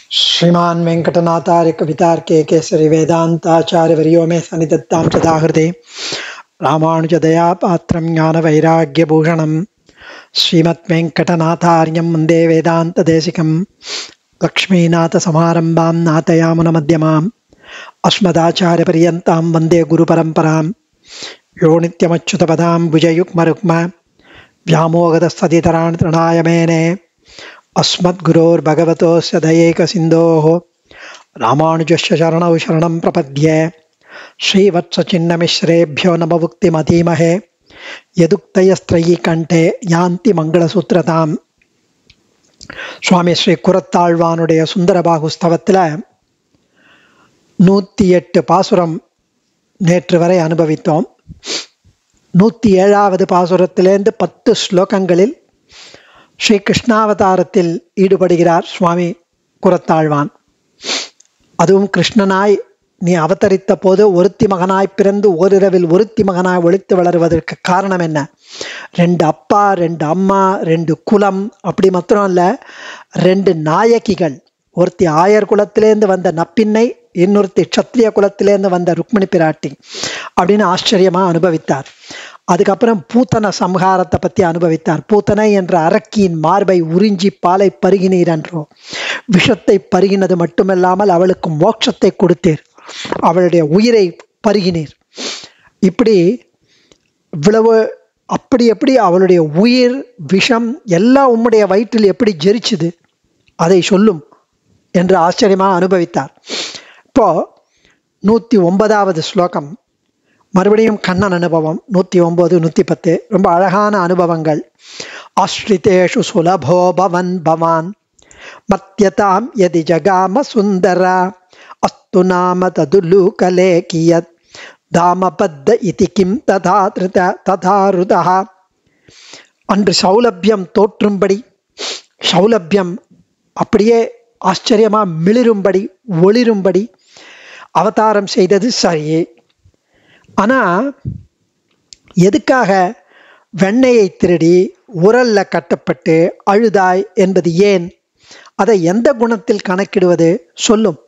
श्रीमान् वेङ्कटनाथार्य कवितार्के केसरि वेदान्ताचार्यवर्यो मे सन्निधत्तां सदाहृदे रामानुजदयापात्रं ज्ञानवैराग्यभूषणं श्रीमद्वेङ्कटनाथार्यं वन्दे वेदान्तदेशिकं लक्ष्मीनाथसमारम्भां नाथयामुनमध्यमाम् अस्मदाचार्यपर्यन्तां वन्दे गुरुपरम्परां यो नित्यमच्युतपदां भुजयुग्मरुक्म व्यामोगतस्तदितरान् तृणाय मेने अस्मद्गुरोर्भगवतोस्य दयैकसिन्धोः रामानुजस्य शरणौ शरणं प्रपद्ये श्रीवत्सचिन्नमिश्रेभ्यो नममुक्तिमधीमहे यदुक्तयस्त्रयी கண்டே யாந்தி மங்களசூத்திரதாம் சுவாமி ஸ்ரீ குரத்தாழ்வானுடைய சுந்தரபாகு ஸ்தவத்தில் நூற்றி எட்டு பாசுரம் நேற்று வரை அனுபவித்தோம் நூற்றி ஏழாவது பாசுரத்திலேருந்து பத்து ஸ்லோகங்களில் ஸ்ரீ கிருஷ்ணாவதாரத்தில் ஈடுபடுகிறார் சுவாமி குரத்தாழ்வான் அதுவும் கிருஷ்ணனாய் நீ அவதரித்த போது ஒருத்தி மகனாய் பிறந்து ஓரிரவில் ஒருத்தி மகனாய் ஒழித்து வளருவதற்கு காரணம் என்ன ரெண்டு அப்பா ரெண்டு அம்மா ரெண்டு குலம் அப்படி மாத்திரம் இல்ல ரெண்டு நாயகிகள் ஒருத்தி ஆயர் குலத்திலேருந்து வந்த நப்பின்னை இன்னொருத்தி க்ஷத்ரிய குலத்திலேருந்து வந்த ருக்மிணி பிராட்டி அப்படின்னு ஆச்சரியமா அனுபவித்தார் அதுக்கப்புறம் பூத்தன சம்ஹாரத்தை பற்றி அனுபவித்தார் பூத்தனை என்ற அரக்கியின் மார்பை உறிஞ்சி பாலை பருகினீர் என்றோ விஷத்தை பருகினது மட்டுமல்லாமல் அவளுக்கு மோட்சத்தை கொடுத்தீர் அவளுடைய உயிரை பருகினீர் இப்படி இவ்வளவு அப்படி எப்படி அவளுடைய உயிர் விஷம் எல்லாம் உம்முடைய வயிற்றில் எப்படி ஜெரிச்சுது அதை சொல்லும் என்று ஆச்சரியமாக அனுபவித்தார் இப்போ நூற்றி ஒன்பதாவது ஸ்லோகம் மறுபடியும் கண்ணன் அனுபவம் நூற்றி ஒம்பது நூற்றி பத்து ரொம்ப அழகான அனுபவங்கள் ஆஸ்ரிதேஷு சுலபோ பவன் பவான் மத்தியதாம் எதி ஜகாம சுந்தரா அஸ்து நாம ததுலு கலே கியத் தாமபத்த இதி கிம் ததா திருத ததாருதா அன்று சௌலபியம் தோற்றும்படி சௌலபியம் அப்படியே ஆச்சரியமா மிளிரும்படி ஒளிரும்படி அவதாரம் செய்தது சரியே ஆனா எதுக்காக வெண்ணையை திருடி உரல்ல கட்டப்பட்டு அழுதாய் என்பது ஏன் அதை எந்த குணத்தில் கணக்கிடுவது சொல்லும்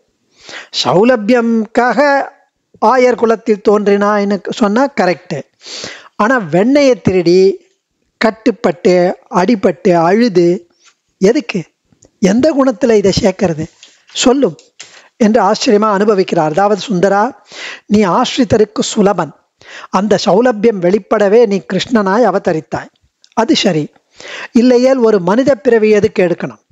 சௌலபியம்காக ஆயர் குலத்தில் தோன்றினான்னு சொன்னா கரெக்டு ஆனா வெண்ணையை திருடி கட்டுப்பட்டு அடிபட்டு அழுது எதுக்கு எந்த குணத்துல இதை சேர்க்கறது சொல்லும் என்று ஆச்சரியமா அனுபவிக்கிறார் அதாவது சுந்தரா நீ ஆஸ்ரிதருக்கு சுலபன் அந்த சௌலபியம் வெளிப்படவே நீ கிருஷ்ணனாய் அவதரித்தாய் அது சரி இல்லையேல் ஒரு மனித பிறவி எதுக்கு எடுக்கணும்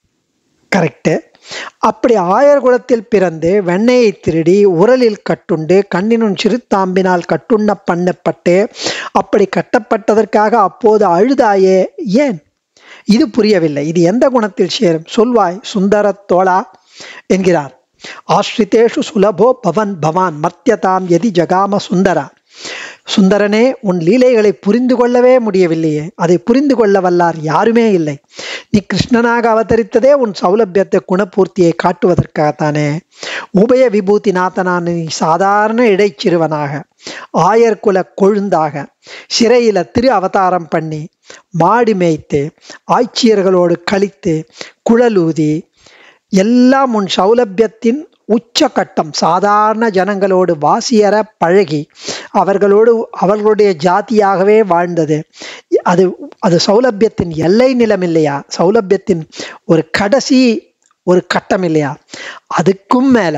கரெக்டு அப்படி ஆயர் குலத்தில் பிறந்து வெண்ணையை திருடி உரலில் கட்டுண்டு கண்ணினும் சிறுத்தாம்பினால் கட்டுண்ண பண்ணப்பட்டு அப்படி கட்டப்பட்டதற்காக அப்போது அழுதாயே ஏன் இது புரியவில்லை இது எந்த குணத்தில் சேரும் சொல்வாய் சுந்தர தோழா என்கிறார் ஆஸ்ரிதேஷு சுலபோ பவன் பவான் மத்தியதாம் எதி ஜகாம சுந்தரா சுந்தரனே உன் லீலைகளை புரிந்து கொள்ளவே முடியவில்லையே அதை புரிந்து கொள்ள வல்லார் யாருமே இல்லை நீ கிருஷ்ணனாக அவதரித்ததே உன் சௌலபியத்தை குணபூர்த்தியை காட்டுவதற்காகத்தானே உபய விபூதி நாதனான நீ சாதாரண இடைச்சிறுவனாக ஆயர் குல கொழுந்தாக சிறையில திரு அவதாரம் பண்ணி மாடி மேய்த்து ஆட்சியர்களோடு கழித்து குழலூதி எல்லாம் உன் சௌலபியத்தின் உச்சகட்டம் சாதாரண ஜனங்களோடு வாசியற பழகி அவர்களோடு அவர்களுடைய ஜாதியாகவே வாழ்ந்தது அது அது சௌலபியத்தின் எல்லை நிலம் இல்லையா சௌலபியத்தின் ஒரு கடைசி ஒரு கட்டம் இல்லையா அதுக்கும் மேல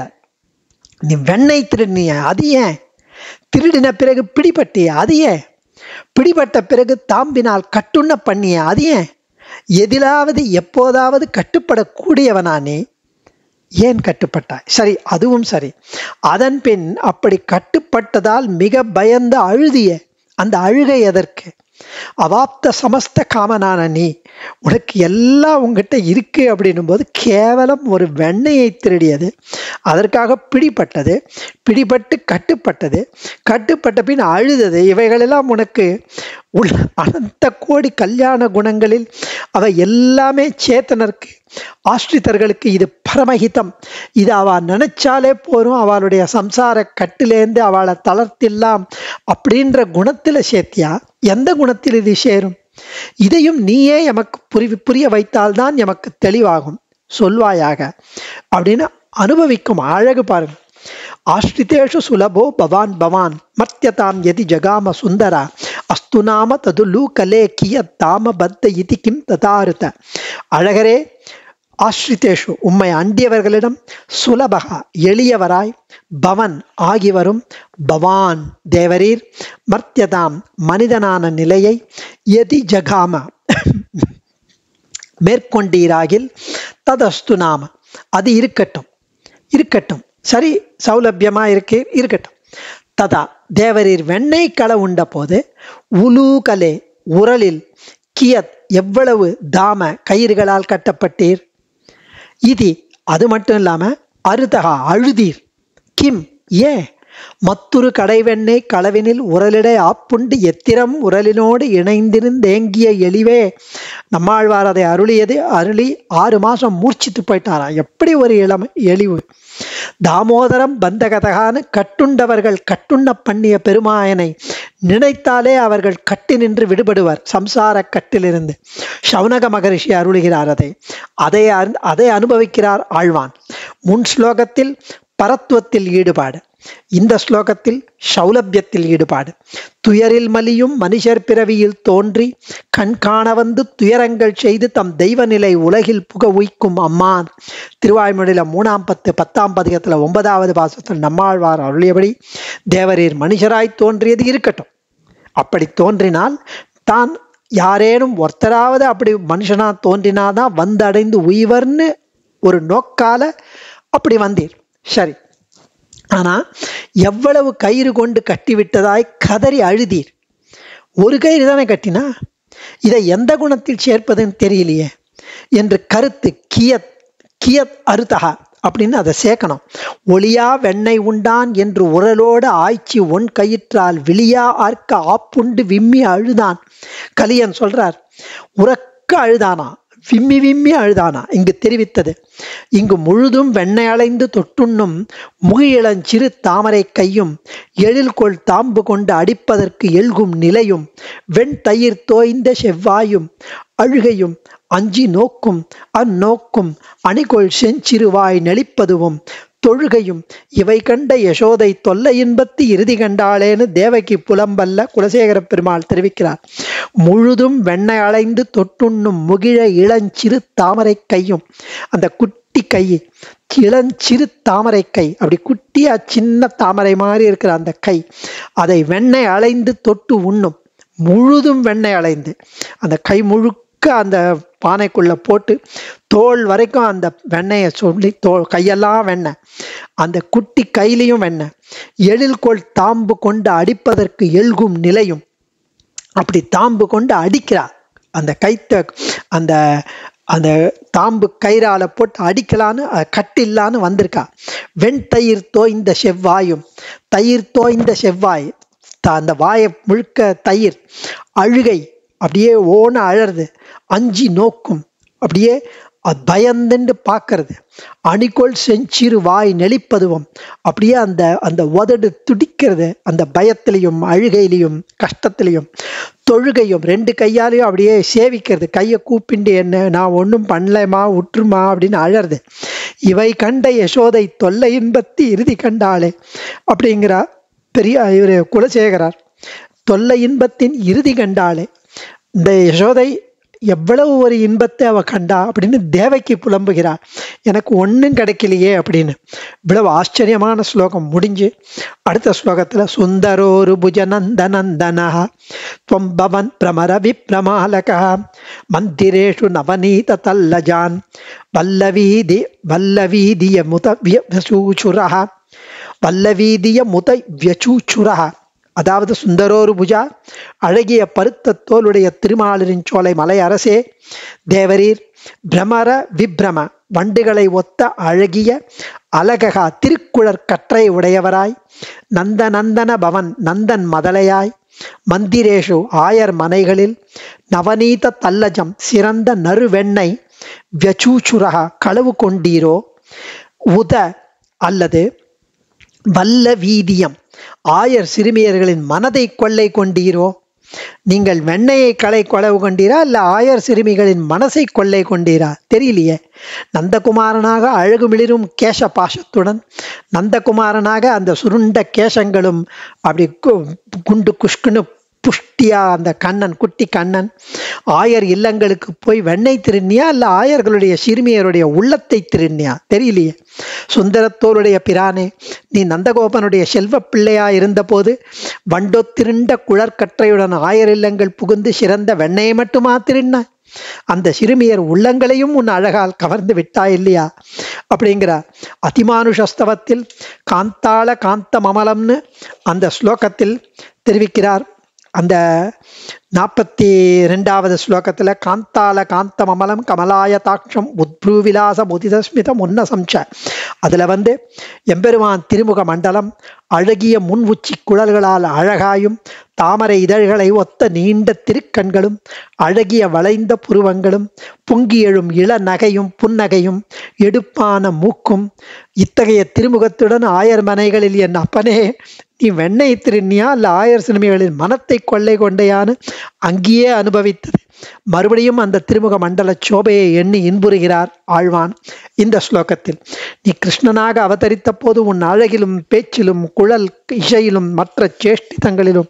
நீ வெண்ணெய் திருடினிய அது ஏன் திருடின பிறகு பிடிபட்டிய அது ஏன் பிடிபட்ட பிறகு தாம்பினால் கட்டுண்ண பண்ணிய அது ஏன் எதிலாவது எப்போதாவது கட்டுப்படக்கூடியவனா நீ ஏன் கட்டுப்பட்டாய் சரி அதுவும் சரி அதன் பின் அப்படி கட்டுப்பட்டதால் மிக பயந்த அழுதிய அந்த அழுகை எதற்கு அவாப்த சமஸ்த காமனான நீ உனக்கு எல்லாம் உங்ககிட்ட இருக்கு அப்படின்னும் போது கேவலம் ஒரு வெண்ணையை திருடியது அதற்காக பிடிப்பட்டது பிடிபட்டு கட்டுப்பட்டது கட்டுப்பட்ட பின் அழுதது இவைகளெல்லாம் உனக்கு உள்ள அனந்த கோடி கல்யாண குணங்களில் அவை எல்லாமே சேத்தனருக்கு ஆஸ்ரிதர்களுக்கு இது பரமஹிதம் இது அவ நினைச்சாலே போரும் அவளுடைய சம்சார கட்டிலேருந்து அவளை தளர்த்தில்லாம் அப்படின்ற குணத்துல சேர்த்தியா எந்த குணத்தில் இது சேரும் இதையும் நீயே எமக்கு புரி புரிய வைத்தால்தான் எமக்கு தெளிவாகும் சொல்வாயாக அப்படின்னு அனுபவிக்கும் அழகு பாருங்க ஆஸ்ரிதேஷு சுலபோ பவான் பவான் மர்த்தியதாம் எதி ஜகாம சுந்தரா அஸ்து நாம தது லூகலே கியத் தாம பத்த இதி கிம் ததாருத அழகரே ஆஸ்ரிதேஷு உம்மை அண்டியவர்களிடம் சுலபகா எளியவராய் பவன் ஆகி வரும் பவான் தேவரீர் மர்த்தியதாம் மனிதனான நிலையை எதி ஜகாம மேற்கொண்டீராகில் ததஸ்து நாம அது இருக்கட்டும் இருக்கட்டும் சரி சௌலபியமா இருக்கு இருக்கட்டும் ததா தேவரீர் வெண்ணெய் களை உண்ட போது உலூகலே உரலில் கியத் எவ்வளவு தாம கயிறுகளால் கட்டப்பட்டீர் இது அது மட்டும் இல்லாம அருதகா அழுதீர் கிம் ஏ மத்துரு கடைவெண்ணெய் களவினில் உரலிடை ஆப்புண்டு எத்திரம் உரலினோடு இணைந்திருந்தேங்கிய எளிவே நம்மாழ்வார் அதை அருளியது அருளி ஆறு மாசம் மூர்ச்சித்து போயிட்டாரா எப்படி ஒரு இளமை எளிவு தாமோதரம் பந்தகதகான்னு கட்டுண்டவர்கள் கட்டுண்ண பண்ணிய பெருமாயனை நினைத்தாலே அவர்கள் கட்டி நின்று விடுபடுவர் சம்சார கட்டிலிருந்து சவுனக மகரிஷி அருளுகிறார் அதை அதை அரு- அதை அனுபவிக்கிறார் ஆழ்வான் முன் ஸ்லோகத்தில் பரத்துவத்தில் ஈடுபாடு இந்த ஸ்லோகத்தில் சௌலபியத்தில் ஈடுபாடு துயரில் மலியும் மனுஷர் பிறவியில் தோன்றி கண் காண வந்து துயரங்கள் செய்து தம் தெய்வ நிலை உலகில் புக உய்க்கும் அம்மான் திருவாய்மொழியில மூணாம் பத்து பத்தாம் பதிகத்துல ஒன்பதாவது பாசத்தில் நம்மாழ்வார் அருளியபடி தேவரீர் மனுஷராய் தோன்றியது இருக்கட்டும் அப்படி தோன்றினால் தான் யாரேனும் ஒருத்தராவது அப்படி மனுஷனா தோன்றினாதான் வந்தடைந்து உய்வர்னு ஒரு நோக்கால அப்படி வந்தீர் சரி ஆனா எவ்வளவு கயிறு கொண்டு கட்டிவிட்டதாய் கதறி அழுதீர் ஒரு கயிறு தானே கட்டினா இதை எந்த குணத்தில் சேர்ப்பதுன்னு தெரியலையே என்று கருத்து கியத் கியத் அருதகா அப்படின்னு அதை சேர்க்கணும் ஒளியா வெண்ணெய் உண்டான் என்று உரலோடு ஆய்ச்சி ஒன் கயிற்றால் விழியா ஆர்க்க ஆப்புண்டு விம்மி அழுதான் கலியன் சொல்றார் உறக்க அழுதானா விம்மி விம்மி அழுதானா இங்கு தெரிவித்தது இங்கு முழுதும் வெண்ணெய் அலைந்து தொட்டுண்ணும் முகிழஞ்சிறு தாமரை கையும் எழில்கொள் தாம்பு கொண்டு அடிப்பதற்கு எல்கும் நிலையும் வெண் தயிர் தோய்ந்த செவ்வாயும் அழுகையும் அஞ்சி நோக்கும் அந்நோக்கும் அணிகொள் செஞ்சிறுவாய் நெளிப்பதுவும் தொழுகையும் இவை கண்ட யசோதை தொல்லை இன்பத்து இறுதி கண்டாளேன்னு தேவகி புலம்பல்ல குலசேகர பெருமாள் தெரிவிக்கிறார் முழுதும் வெண்ணெய் அலைந்து தொட்டுண்ணும் முகிழ இளஞ்சிறு தாமரை கையும் அந்த குட்டி கை இளஞ்சிறு தாமரை கை அப்படி குட்டியா சின்ன தாமரை மாதிரி இருக்கிற அந்த கை அதை வெண்ணெய் அலைந்து தொட்டு உண்ணும் முழுதும் வெண்ணெய் அலைந்து அந்த கை முழுக்க அந்த பானைக்குள்ள போட்டு தோல் வரைக்கும் அந்த வெண்ணெயை சொல்லி தோல் கையெல்லாம் வெண்ணெய் அந்த குட்டி கையிலையும் வெண்ணெய் எழில்கோள் தாம்பு கொண்டு அடிப்பதற்கு எல்கும் நிலையும் அப்படி தாம்பு கொண்டு அடிக்கிறார் அந்த கைத்த அந்த அந்த தாம்பு கயிறால போட்டு அடிக்கலான்னு அஹ், கட்டில்லான்னு வந்திருக்கா வெண் தயிர் தோய்ந்த செவ்வாயும் தயிர் தோய்ந்த செவ்வாய் த- அந்த வாயை முழுக்க தயிர் அழுகை அப்படியே ஓன அழறது அஞ்சி நோக்கும் அப்படியே அது பயந்துண்டு பார்க்கறது அணிகோள் செஞ்சிறு வாய் நெளிப்பதுவும் அப்படியே அந்த அந்த உதடு துடிக்கிறது அந்த பயத்திலையும் அழுகையிலையும் கஷ்டத்திலையும் தொழுகையும் ரெண்டு கையாலையும் அப்படியே சேவிக்கிறது கையை கூப்பிண்டு என்ன நான் ஒன்றும் பண்ணலமா உற்றுமா அப்படின்னு அழறது இவை கண்ட யசோதை தொல்லை இன்பத்து இறுதி கண்டாளே அப்படிங்கிறா பெரிய இவர் குலசேகரார் தொல்லை இன்பத்தின் இறுதி கண்டாளே இந்த யசோதை எவ்வளவு ஒரு இன்பத்தை அவ கண்டா அப்படின்னு தேவைக்கு புலம்புகிறார் எனக்கு ஒன்றும் கிடைக்கலையே அப்படின்னு இவ்வளவு ஆச்சரியமான ஸ்லோகம் முடிஞ்சு அடுத்த ஸ்லோகத்துல சுந்தரோரு புஜநந்த நந்தனஹ त्वं भवन् भ्रमरविभ्रमालकः मन्दिरेषु नवनीततल्लजान् वल्लवीदि वल्लवीदियमुत व्यचूचुरः வல்லவீதியமுத வியச்சூச்சுரா அதாவது சுந்தரோரு புஜா அழகிய பருத்த தோலுடைய திருமாலிரின் சோலை மலை அரசே தேவரீர் பிரமர விப்ரம வண்டுகளை ஒத்த அழகிய அலககா திருக்குழற் கற்றை உடையவராய் நந்த நந்தன பவன் நந்தன் மதலையாய் மந்திரேஷு ஆயர் மனைகளில் நவநீத தல்லஜம் சிறந்த நறுவெண்ணெய் வியச்சூச்சுரகா களவு கொண்டீரோ உத அல்லது வல்ல வீதியம் ஆயர் சிறுமியர்களின் மனதை கொள்ளை கொண்டீரோ நீங்கள் வெண்ணையை களை கொளவு கொண்டீரா இல்ல ஆயர் சிறுமிகளின் மனசை கொள்ளை கொண்டீரா தெரியலையே நந்தகுமாரனாக அழகு மிளிரும் கேச பாசத்துடன் நந்தகுமாரனாக அந்த சுருண்ட கேசங்களும் அப்படி கு- குண்டு குஷ்குன்னு புஷ்டியா அந்த கண்ணன் குட்டி கண்ணன் ஆயர் இல்லங்களுக்கு போய் வெண்ணெய் திருநியா இல்ல ஆயர்களுடைய சிறுமியருடைய உள்ளத்தை திருநியா தெரியலையே சுந்தரத்தோருடைய பிரானே நீ நந்தகோபனுடைய செல்வ பிள்ளையா இருந்தபோது வண்டொத்திருண்ட குழற்கற்றையுடன் ஆயர் இல்லங்கள் புகுந்து சிறந்த வெண்ணெயை மட்டுமா திருண்ண அந்த சிறுமியர் உள்ளங்களையும் உன் அழகால் கவர்ந்து விட்டா இல்லையா அப்படிங்கிறார் அதிமானுஷஸ்தவத்தில் காந்தாள காந்த மமலம்னு அந்த ஸ்லோகத்தில் தெரிவிக்கிறார் அந்த நாற்பத்தி ரெண்டாவது ஸ்லோகத்தில் காந்தால காந்த மமலம் கமலாய தாட்சம் உத்ப்ரூவிலாசம் உதிதஸ்மிதம் உன்னசம்ச அதில் வந்து எம்பெருமான் திருமுக மண்டலம் அழகிய முன் உச்சி குழல்களால் அழகாயும் தாமரை இதழ்களை ஒத்த நீண்ட திருக்கண்களும் அழகிய வளைந்த புருவங்களும் பொங்கி எழும் இள நகையும் புன்னகையும் எடுப்பான மூக்கும் இத்தகைய திருமுகத்துடன் ஆயர் மனைகளில் என் அப்பனே நீ வெண்ணெய் திருநியா இல்ல ஆயர் சிறுமிகளின் மனத்தை கொள்ளை கொண்டையான்னு அங்கேயே அனுபவித்தது மறுபடியும் அந்த திருமுக மண்டல சோபையை எண்ணி இன்புறுகிறார் ஆழ்வான் இந்த ஸ்லோகத்தில் நீ கிருஷ்ணனாக அவதரித்த போது உன் அழகிலும் பேச்சிலும் குழல் இசையிலும் மற்ற சேஷ்டிதங்களிலும்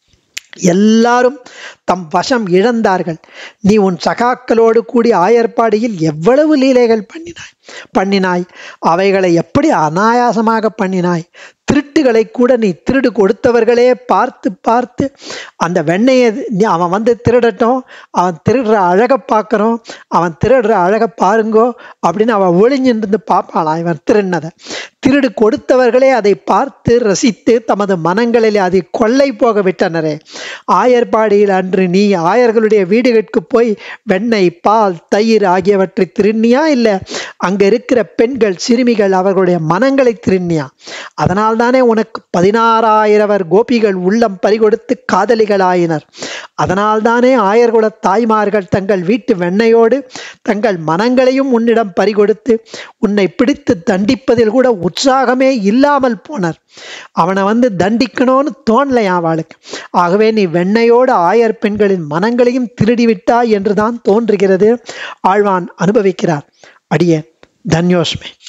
எல்லாரும் தம் வசம் இழந்தார்கள் நீ உன் சகாக்களோடு கூடி ஆயர்பாடியில் எவ்வளவு லீலைகள் பண்ணினாய் பண்ணினாய் அவைகளை எப்படி அனாயாசமாக பண்ணினாய் திருட்டுகளை கூட நீ திருடு கொடுத்தவர்களே பார்த்து பார்த்து அந்த வெண்ணையை நீ அவன் வந்து திருடட்டும் அவன் திருடுற அழகை பார்க்கறோம் அவன் திருடுற அழகை பாருங்கோ அப்படின்னு அவன் ஒளிஞ்சிருந்து பார்ப்பாளா இவன் திருடினதை திருடு கொடுத்தவர்களே அதை பார்த்து ரசித்து தமது மனங்களில் அதை கொள்ளை போக விட்டனரே ஆயர்பாடியில் அன்று நீ ஆயர்களுடைய வீடுகளுக்கு போய் வெண்ணெய் பால் தயிர் ஆகியவற்றை திருநியா இல்லை அங்க இருக்கிற பெண்கள் சிறுமிகள் அவர்களுடைய மனங்களை திருநியா அதனால் தானே உனக்கு பதினாறாயிரவர் கோபிகள் உள்ளம் பறிகொடுத்து காதலிகளாயினர் அதனால் தானே ஆயர்குல தாய்மார்கள் தங்கள் வீட்டு வெண்ணையோடு தங்கள் மனங்களையும் உன்னிடம் பறிகொடுத்து உன்னை பிடித்து தண்டிப்பதில் கூட உற்சாகமே இல்லாமல் போனர் அவனை வந்து தண்டிக்கணும்னு தோணலையா அவளுக்கு ஆகவே நீ வெண்ணையோடு ஆயர் பெண்களின் மனங்களையும் திருடிவிட்டாய் என்றுதான் தோன்றுகிறது ஆழ்வான் அனுபவிக்கிறார் அடியேன் தன்யோஸ்மே